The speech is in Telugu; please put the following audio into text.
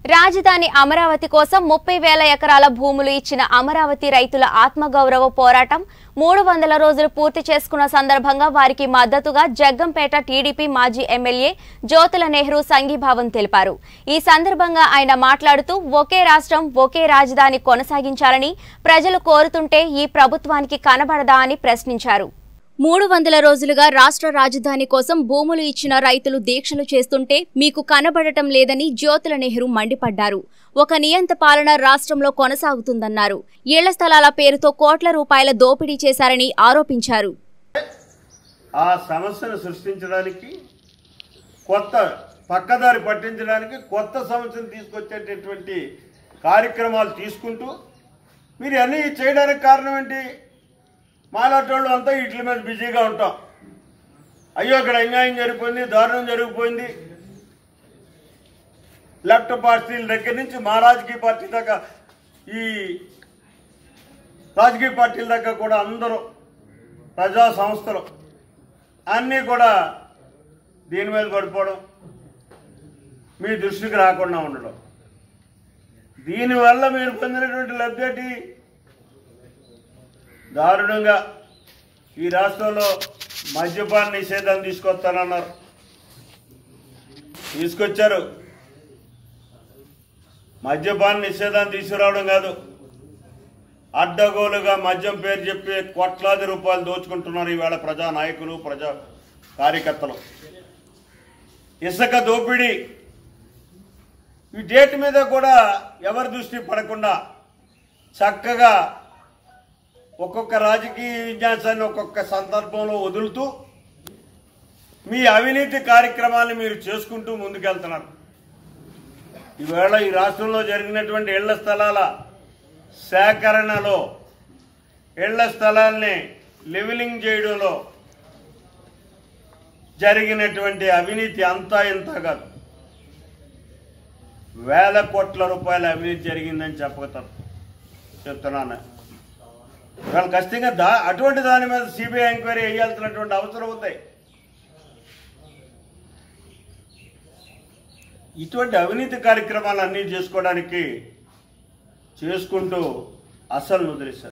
రాజధాని అమరావతి కోసం ముప్పై వేల ఎకరాల భూములు ఇచ్చిన అమరావతి రైతుల ఆత్మగౌరవ పోరాటం మూడు వందల రోజులు పూర్తి చేసుకున్న సందర్భంగా వారికి మద్దతుగా జగ్గంపేట టీడీపీ మాజీ ఎమ్మెల్యే జ్యోతుల నెహ్రూ సంఘీభావం తెలిపారు ఈ సందర్భంగా ఆయన మాట్లాడుతూ ఒకే రాష్ట్రం ఒకే రాజధాని కొనసాగించాలని ప్రజలు కోరుతుంటే ఈ ప్రభుత్వానికి కనబడదా అని ప్రశ్నించారు మూడు వందల రోజులుగా రాష్ట్ర రాజధాని కోసం భూములు ఇచ్చిన రైతులు దీక్షలు చేస్తుంటే మీకు కనబడటం లేదని జ్యోతుల నెహ్రూ మండిపడ్డారు ఒక నియంత పాలన రాష్ట్రంలో కొనసాగుతుందన్నారు ఇళ్ల స్థలాల పేరుతో కోట్ల రూపాయల దోపిడీ చేశారని ఆరోపించారు ఆ సమస్యను సృష్టించడానికి కొత్త పక్కదారి పట్టించడానికి కొత్త సమస్యను తీసుకొచ్చేటటువంటి కార్యక్రమాలు తీసుకుంటూ మీరు అన్నీ చేయడానికి కారణం ఏంటి మాలాటోళ్ళు అంతా వీటి మీద బిజీగా ఉంటాం అయ్యో ఇక్కడ అన్యాయం జరిగిపోయింది దారుణం జరిగిపోయింది లెఫ్ట్ పార్టీల దగ్గర నుంచి మా రాజకీయ పార్టీ దాకా ఈ రాజకీయ పార్టీల దాకా కూడా అందరూ ప్రజా సంస్థలు అన్నీ కూడా దీని మీద పడిపోవడం మీ దృష్టికి రాకుండా ఉండడం దీనివల్ల మీరు పొందినటువంటి లబ్ధి ఏంటి? దారుణంగా ఈ రాష్ట్రంలో మద్యపాన నిషేధం తీసుకొస్తానన్నారు తీసుకొచ్చారు మద్యపాన నిషేధాన్ని తీసుకురావడం కాదు అడ్డగోలుగా మద్యం పేరు చెప్పి కోట్లాది రూపాయలు దోచుకుంటున్నారు ఈవేళ ప్రజా నాయకులు ప్రజా కార్యకర్తలు ఇసుక దోపిడీ ఈ డేట్ మీద కూడా ఎవరి దృష్టి పడకుండా చక్కగా ఒక్కొక్క రాజకీయ విన్యాసాన్ని ఒక్కొక్క సందర్భంలో వదులుతూ మీ అవినీతి కార్యక్రమాలను మీరు చేసుకుంటూ ముందుకెళ్తున్నారు ఈవేళ ఈ రాష్ట్రంలో జరిగినటువంటి ఇళ్ల స్థలాల సేకరణలో ఇళ్ల స్థలాల్ని లెవెలింగ్ చేయడంలో జరిగినటువంటి అవినీతి అంతా ఇంత కాదు వేల కోట్ల రూపాయల అవినీతి జరిగిందని చెప్పగతారు చెప్తున్నాను ఇవాళ ఖచ్చితంగా దా అటువంటి దాని మీద సిబిఐ ఎంక్వైరీ వేయాల్సినటువంటి అవసరం ఉంది ఇటువంటి అవినీతి కార్యక్రమాలు అన్నీ చేసుకోవడానికి చేసుకుంటూ అసలు వదిలేశారు